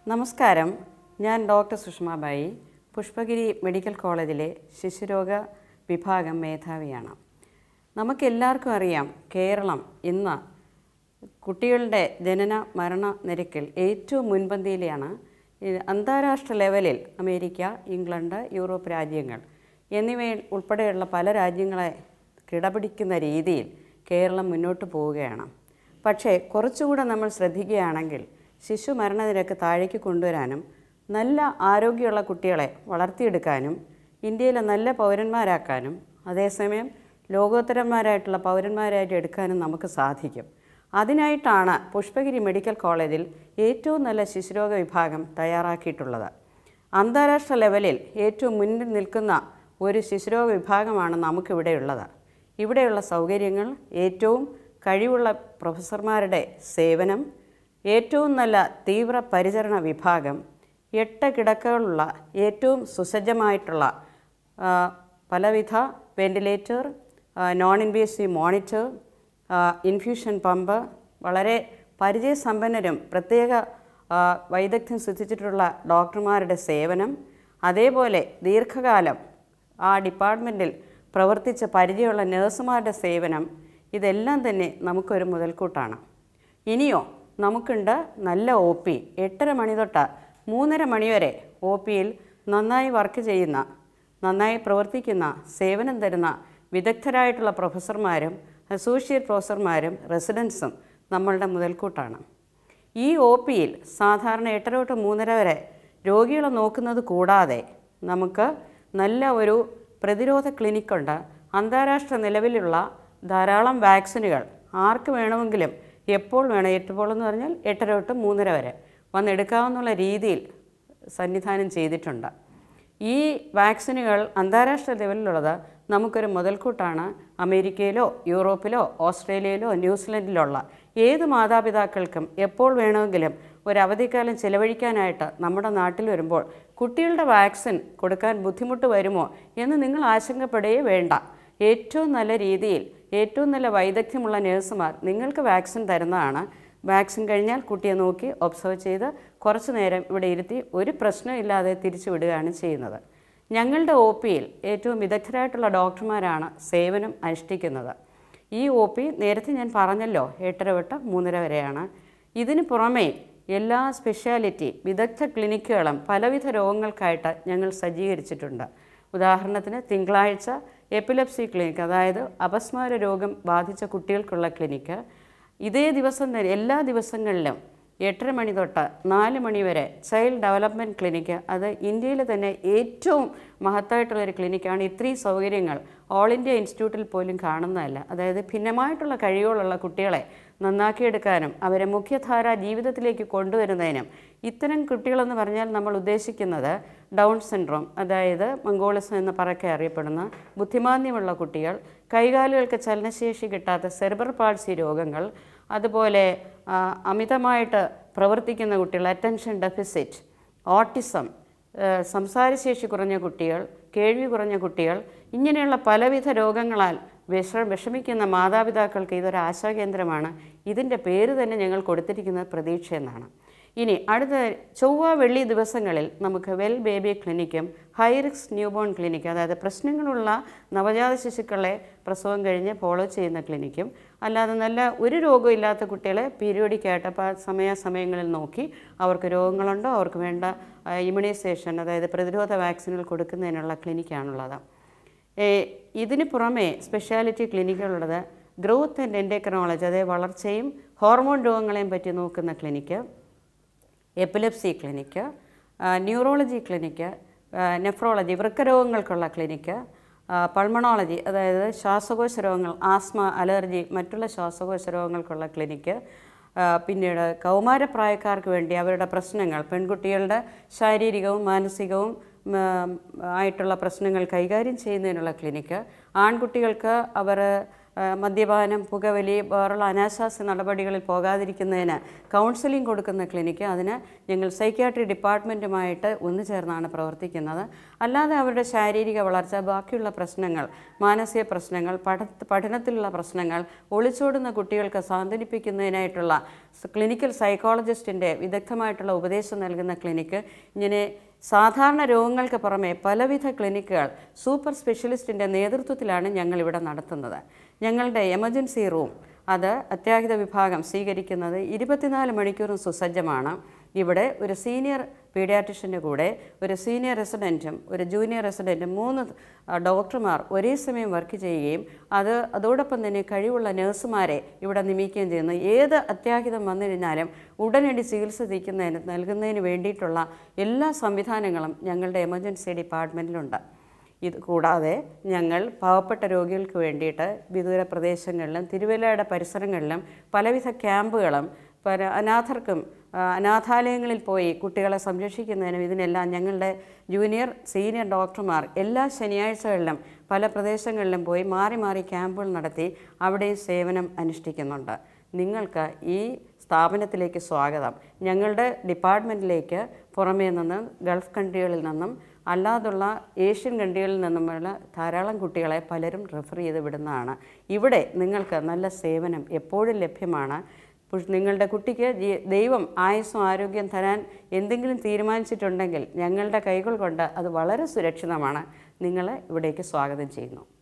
നമസ്കാരം ഞാൻ doctor Sushama Bai Pushpagiri medical കോളേജിലെ ശിശുരോഗ വിഭാഗം മേധാവിയാണ് നമുക്കെല്ലാവർക്കും അറിയാം കേരളം ഇന്ന് കുട്ടികളുടെ ജനന മരണ നിരക്കിൽ ഏറ്റവും മുൻപന്തിയിലാണ് ഇത് അന്താരാഷ്ട്ര ലെവലിൽ അമേരിക്ക ഇംഗ്ലണ്ട് യൂറോപ്പ് രാജ്യങ്ങൾ എന്നിവയിൽ ഉൾപ്പെടെയുള്ള പല രാജ്യങ്ങളെ കിടപിടിക്കുന്ന രീതിയിൽ കേരളം മുന്നോട്ട് പോവുകയാണ് പക്ഷേ കുറച്ചുകൂടെ നമ്മൾ ശ്രദ്ധിക്കുകയാണെങ്കിൽ ശിശു മരണനിരക്ക് താഴേക്ക് കൊണ്ടുവരാനും നല്ല ആരോഗ്യമുള്ള കുട്ടികളെ വളർത്തിയെടുക്കാനും ഇന്ത്യയിലെ നല്ല പൗരന്മാരാക്കാനും അതേസമയം ലോകോത്തരന്മാരായിട്ടുള്ള പൗരന്മാരായിട്ട് എടുക്കാനും നമുക്ക് സാധിക്കും അതിനായിട്ടാണ് പുഷ്പഗിരി മെഡിക്കൽ കോളേജിൽ ഏറ്റവും നല്ല ശിശുരോഗ വിഭാഗം തയ്യാറാക്കിയിട്ടുള്ളത് അന്താരാഷ്ട്ര ലെവലിൽ ഏറ്റവും മുന്നിൽ നിൽക്കുന്ന ഒരു ശിശുരോഗ വിഭാഗമാണ് നമുക്കിവിടെയുള്ളത് ഇവിടെയുള്ള സൗകര്യങ്ങൾ ഏറ്റവും കഴിവുള്ള പ്രൊഫസർമാരുടെ സേവനം ഏറ്റവും നല്ല തീവ്ര പരിചരണ വിഭാഗം എട്ട് കിടക്കകളുള്ള ഏറ്റവും സുസജ്ജമായിട്ടുള്ള ആ, പലവിധ ventilator non invasive monitor infusion pump വളരെ പരിചയസമ്പന്നരും പ്രത്യേക ആ, വൈദഗ്ധ്യം സിദ്ധിച്ചിട്ടുള്ള ഡോക്ടർമാരുടെ സേവനം അതേപോലെ ദീർഘകാലം ആ ഡിപ്പാർട്ട്മെൻറ്റിൽ പ്രവർത്തിച്ച പരിചയമുള്ള നഴ്സുമാരുടെ സേവനം ഇതെല്ലാം തന്നെ നമുക്കൊരു മുതൽക്കൂട്ടാണ് ഇനിയോ നമുക്കുണ്ട് നല്ല ഒ പി എട്ടര മണി തൊട്ട് മൂന്നര മണി വരെ ഒ പിയിൽ നന്നായി വർക്ക് ചെയ്യുന്ന നന്നായി പ്രവർത്തിക്കുന്ന സേവനം തരുന്ന വിദഗ്ധരായിട്ടുള്ള പ്രൊഫസർമാരും അസോസിയേറ്റ് പ്രൊഫസർമാരും റെസിഡൻസും നമ്മളുടെ മുതൽക്കൂട്ടാണ് ഈ ഒ പിയിൽ സാധാരണ എട്ടര തൊട്ട് മൂന്നര വരെ രോഗികളെ നോക്കുന്നത് കൂടാതെ നമുക്ക് നല്ല ഒരു പ്രതിരോധ ക്ലിനിക്കുണ്ട് അന്താരാഷ്ട്ര നിലവിലുള്ള ധാരാളം വാക്സിനുകൾ ആർക്ക് വേണമെങ്കിലും എപ്പോൾ വേണം എപ്പോൾ എന്ന് പറഞ്ഞാൽ എട്ടര തൊട്ട് മൂന്നര വരെ വന്നെടുക്കാവുന്നുള്ള രീതിയിൽ സന്നിധാനം ചെയ്തിട്ടുണ്ട് ഈ വാക്സിനുകൾ അന്താരാഷ്ട്ര ലെവലിലുള്ളത് നമുക്കൊരു മുതൽക്കൂട്ടാണ് അമേരിക്കയിലോ യൂറോപ്പിലോ ഓസ്ട്രേലിയയിലോ ന്യൂസിലൻഡിലുള്ള ഏത് മാതാപിതാക്കൾക്കും എപ്പോൾ വേണമെങ്കിലും ഒരു അവധിക്കാലം ചിലവഴിക്കാനായിട്ട് നമ്മുടെ നാട്ടിൽ വരുമ്പോൾ കുട്ടികളുടെ വാക്സിൻ കൊടുക്കാൻ ബുദ്ധിമുട്ട് വരുമോ എന്ന് നിങ്ങൾ ആശങ്കപ്പെടുകയേ വേണ്ട ഏറ്റവും നല്ല രീതിയിൽ ഏറ്റവും നല്ല വൈദഗ്ധ്യമുള്ള നഴ്സുമാർ നിങ്ങൾക്ക് വാക്സിൻ തരുന്നതാണ് വാക്സിൻ കഴിഞ്ഞാൽ കുട്ടിയെ നോക്കി ഒബ്സർവ് ചെയ്ത് കുറച്ച് നേരം ഇവിടെ ഇരുത്തി ഒരു പ്രശ്നമില്ലാതെ തിരിച്ചു വിടുകയാണ് ചെയ്യുന്നത് ഞങ്ങളുടെ ഒ പിയിൽ ഏറ്റവും വിദഗ്ധരായിട്ടുള്ള ഡോക്ടർമാരാണ് സേവനം അനുഷ്ഠിക്കുന്നത് ഈ ഒ പി നേരത്തെ ഞാൻ പറഞ്ഞല്ലോ എട്ടര തൊട്ട് മൂന്നര വരെയാണ് ഇതിന് പുറമേ എല്ലാ സ്പെഷ്യാലിറ്റി വിദഗ്ധ ക്ലിനിക്കുകളും പലവിധ രോഗങ്ങൾക്കായിട്ട് ഞങ്ങൾ സജ്ജീകരിച്ചിട്ടുണ്ട് ഉദാഹരണത്തിന് തിങ്കളാഴ്ച എപ്പിലെപ്സി ക്ലിനിക്ക് അതായത് അപസ്മാര രോഗം ബാധിച്ച കുട്ടികൾക്കുള്ള ക്ലിനിക്ക് ഇതേ ദിവസം തന്നെ എല്ലാ ദിവസങ്ങളിലും എട്ടര മണി തൊട്ട് നാല് മണി വരെ ചൈൽഡ് ഡെവലപ്മെൻറ്റ് ക്ലിനിക്ക് അത് ഇന്ത്യയിലെ തന്നെ ഏറ്റവും മഹത്തായിട്ടുള്ളൊരു ക്ലിനിക്കാണ് ഇത്രയും സൗകര്യങ്ങൾ ഓൾ ഇന്ത്യ ഇൻസ്റ്റിറ്റ്യൂട്ടിൽ പോലും കാണുന്നതല്ല അതായത് ഭിന്നമായിട്ടുള്ള കഴിവുകളുള്ള കുട്ടികളെ നന്നാക്കിയെടുക്കാനും അവരെ മുഖ്യധാര ജീവിതത്തിലേക്ക് കൊണ്ടുവരുന്നതിനും ഇത്തരം കുട്ടികളെന്ന് പറഞ്ഞാൽ നമ്മൾ ഉദ്ദേശിക്കുന്നത് ഡൗൺ സിൻഡ്രോം അതായത് മംഗോളിസം എന്ന് പറക്കെ അറിയപ്പെടുന്ന ബുദ്ധിമാന്ദ്യമുള്ള കുട്ടികൾ കൈകാലുകൾക്ക് ചലനശേഷി കിട്ടാത്ത സെർബർ പാൾസി രോഗങ്ങൾ അതുപോലെ ആ, അമിതമായിട്ട് പ്രവർത്തിക്കുന്ന കുട്ടികൾ അറ്റൻഷൻ ഡെഫിസിറ്റ് ഓട്ടിസം ഏഹ് സംസാരശേഷി കുറഞ്ഞ കുട്ടികൾ കേൾവി കുറഞ്ഞ കുട്ടികൾ ഇങ്ങനെയുള്ള പലവിധ രോഗങ്ങളാൽ വിഷ വിഷമിക്കുന്ന മാതാപിതാക്കൾക്ക് ഇതൊരു ആശാകേന്ദ്രമാണ് ഇതിൻ്റെ പേര് തന്നെ ഞങ്ങൾ കൊടുത്തിരിക്കുന്നത് പ്രതീക്ഷ എന്നാണ് ഇനി അടുത്ത ചൊവ്വ വെള്ളി ദിവസങ്ങളിൽ നമുക്ക് വെൽ ബേബി ക്ലിനിക്കും ഹൈ റിസ്ക് ന്യൂബോൺ ക്ലിനിക്കും അതായത് പ്രശ്നങ്ങളുള്ള നവജാത ശിശുക്കളെ പ്രസവം കഴിഞ്ഞ് ഫോളോ ചെയ്യുന്ന ക്ലിനിക്കും അല്ലാതെ നല്ല ഒരു രോഗവും ഇല്ലാത്ത കുട്ടികളെ പീരിയോഡിക്കായിട്ട് അപ്പോൾ സമയാസമയങ്ങളിൽ നോക്കി അവർക്ക് രോഗങ്ങളുണ്ടോ അവർക്ക് വേണ്ട ഇമ്മ്യൂണൈസേഷൻ അതായത് പ്രതിരോധ വാക്സിനുകൾ കൊടുക്കുന്നതിനുള്ള ക്ലിനിക്കാണുള്ളത് ഏ, ഇതിന് പുറമെ സ്പെഷ്യാലിറ്റി ക്ലിനിക്കുകളുള്ളത് ഗ്രോത്ത് ആൻഡ് എൻഡോക്രോളജി അതായത് വളർച്ചയും ഹോർമോൺ രോഗങ്ങളെയും പറ്റി നോക്കുന്ന ക്ലിനിക്ക് എപ്പിലെപ്സി ക്ലിനിക്ക് ആ, ന്യൂറോളജി ക്ലിനിക്ക് ആ, നെഫ്രോളജി വൃക്കരോഗങ്ങൾക്കുള്ള ക്ലിനിക്ക് ആ, പൾമണോളജി അതായത് ശ്വാസകോശ രോഗങ്ങൾ ആസ്മ അലർജി മറ്റുള്ള ശ്വാസകോശ രോഗങ്ങൾക്കുള്ള ക്ലിനിക്ക് ആ, പിന്നീട് കൗമാരപ്രായക്കാർക്ക് വേണ്ടി അവരുടെ പ്രശ്നങ്ങൾ പെൺകുട്ടികളുടെ ശാരീരികവും മാനസികവും ഉം, ആയിട്ടുള്ള പ്രശ്നങ്ങൾ കൈകാര്യം ചെയ്യുന്നതിനുള്ള ക്ലിനിക്ക് ആൺകുട്ടികൾക്ക് അവർ ആ, മദ്യപാനം പുകവലി വേറുള്ള അനാശാസ്യ നടപടികളിൽ പോകാതിരിക്കുന്നതിന് കൗൺസിലിംഗ് കൊടുക്കുന്ന ക്ലിനിക്ക് അതിന് ഞങ്ങൾ സൈക്യാട്രി ഡിപ്പാർട്ട്മെൻറ്റുമായിട്ട് ഒന്നു ചേർന്നാണ് പ്രവർത്തിക്കുന്നത് അല്ലാതെ അവരുടെ ശാരീരിക വളർച്ച ബാക്കിയുള്ള പ്രശ്നങ്ങൾ മാനസിക പ്രശ്നങ്ങൾ പഠ പഠനത്തിലുള്ള പ്രശ്നങ്ങൾ ഒളിച്ചോടുന്ന കുട്ടികൾക്ക് സാന്ത്വനിപ്പിക്കുന്നതിനായിട്ടുള്ള സ് ക്ലിനിക്കൽ സൈക്കോളജിസ്റ്റിൻ്റെ വിദഗ്ധമായിട്ടുള്ള ഉപദേശം നൽകുന്ന ക്ലിനിക്ക് ഇങ്ങനെ സാധാരണ രോഗങ്ങൾക്ക് പുറമെ പലവിധ ക്ലിനിക്കുകൾ സൂപ്പർ സ്പെഷ്യലിസ്റ്റിൻ്റെ നേതൃത്വത്തിലാണ് ഞങ്ങളിവിടെ നടത്തുന്നത് ഞങ്ങളുടെ എമർജൻസി റൂം അത് അത്യാഹിത വിഭാഗം സ്വീകരിക്കുന്നത് ഇരുപത്തിനാല് മണിക്കൂറും സുസജ്ജമാണ് ഇവിടെ ഒരു സീനിയർ പീഡിയാട്രിഷ്യൻ്റെ കൂടെ ഒരു സീനിയർ റെസിഡൻറ്റും ഒരു ജൂനിയർ റെസിഡൻറ്റും മൂന്ന് ആ, ഡോക്ടർമാർ ഒരേ സമയം വർക്ക് ചെയ്യുകയും അത് അതോടൊപ്പം തന്നെ കഴിവുള്ള നഴ്സുമാരെ ഇവിടെ നിയമിക്കുകയും ചെയ്യുന്നു ഏത് അത്യാഹിതം വന്നു കഴിഞ്ഞാലും ഉടനടി ചികിത്സ തീക്കുന്നതിന് നൽകുന്നതിന് വേണ്ടിയിട്ടുള്ള എല്ലാ സംവിധാനങ്ങളും ഞങ്ങളുടെ എമർജൻസി ഡിപ്പാർട്ട്മെൻറ്റിലുണ്ട് ഇത് കൂടാതെ ഞങ്ങൾ പാവപ്പെട്ട രോഗികൾക്ക് വേണ്ടിയിട്ട് വിദൂര പ്രദേശങ്ങളിലും തിരുവല്ലയുടെ പരിസരങ്ങളിലും പലവിധ ക്യാമ്പുകളും പല അനാഥർക്കും ആ, അനാഥാലയങ്ങളിൽ പോയി കുട്ടികളെ സംരക്ഷിക്കുന്നതിനും ഇതിനെല്ലാം ഞങ്ങളുടെ ജൂനിയർ സീനിയർ ഡോക്ടർമാർ എല്ലാ ശനിയാഴ്ചകളിലും പല പ്രദേശങ്ങളിലും പോയി മാറി മാറി ക്യാമ്പുകൾ നടത്തി അവിടെയും സേവനം അനുഷ്ഠിക്കുന്നുണ്ട് നിങ്ങൾക്ക് ഈ സ്ഥാപനത്തിലേക്ക് സ്വാഗതം ഞങ്ങളുടെ ഡിപ്പാർട്ട്മെൻറ്റിലേക്ക് പുറമേ നിന്ന് ഗൾഫ് കൺട്രികളിൽ നിന്നും അല്ലാതുള്ള ഏഷ്യൻ കൺട്രികളിൽ നിന്നുമുള്ള ധാരാളം കുട്ടികളെ പലരും റെഫർ ചെയ്ത് വിടുന്നതാണ് ഇവിടെ നിങ്ങൾക്ക് നല്ല സേവനം എപ്പോഴും ലഭ്യമാണ് പുഷ്- നിങ്ങളുടെ കുട്ടിക്ക് ജീ- ദൈവം ആയുസ്സും ആരോഗ്യം തരാൻ എന്തെങ്കിലും തീരുമാനിച്ചിട്ടുണ്ടെങ്കിൽ ഞങ്ങളുടെ കൈകൾ കൊണ്ട് അത് വളരെ സുരക്ഷിതമാണ് നിങ്ങളെ ഇവിടേക്ക് സ്വാഗതം ചെയ്യുന്നു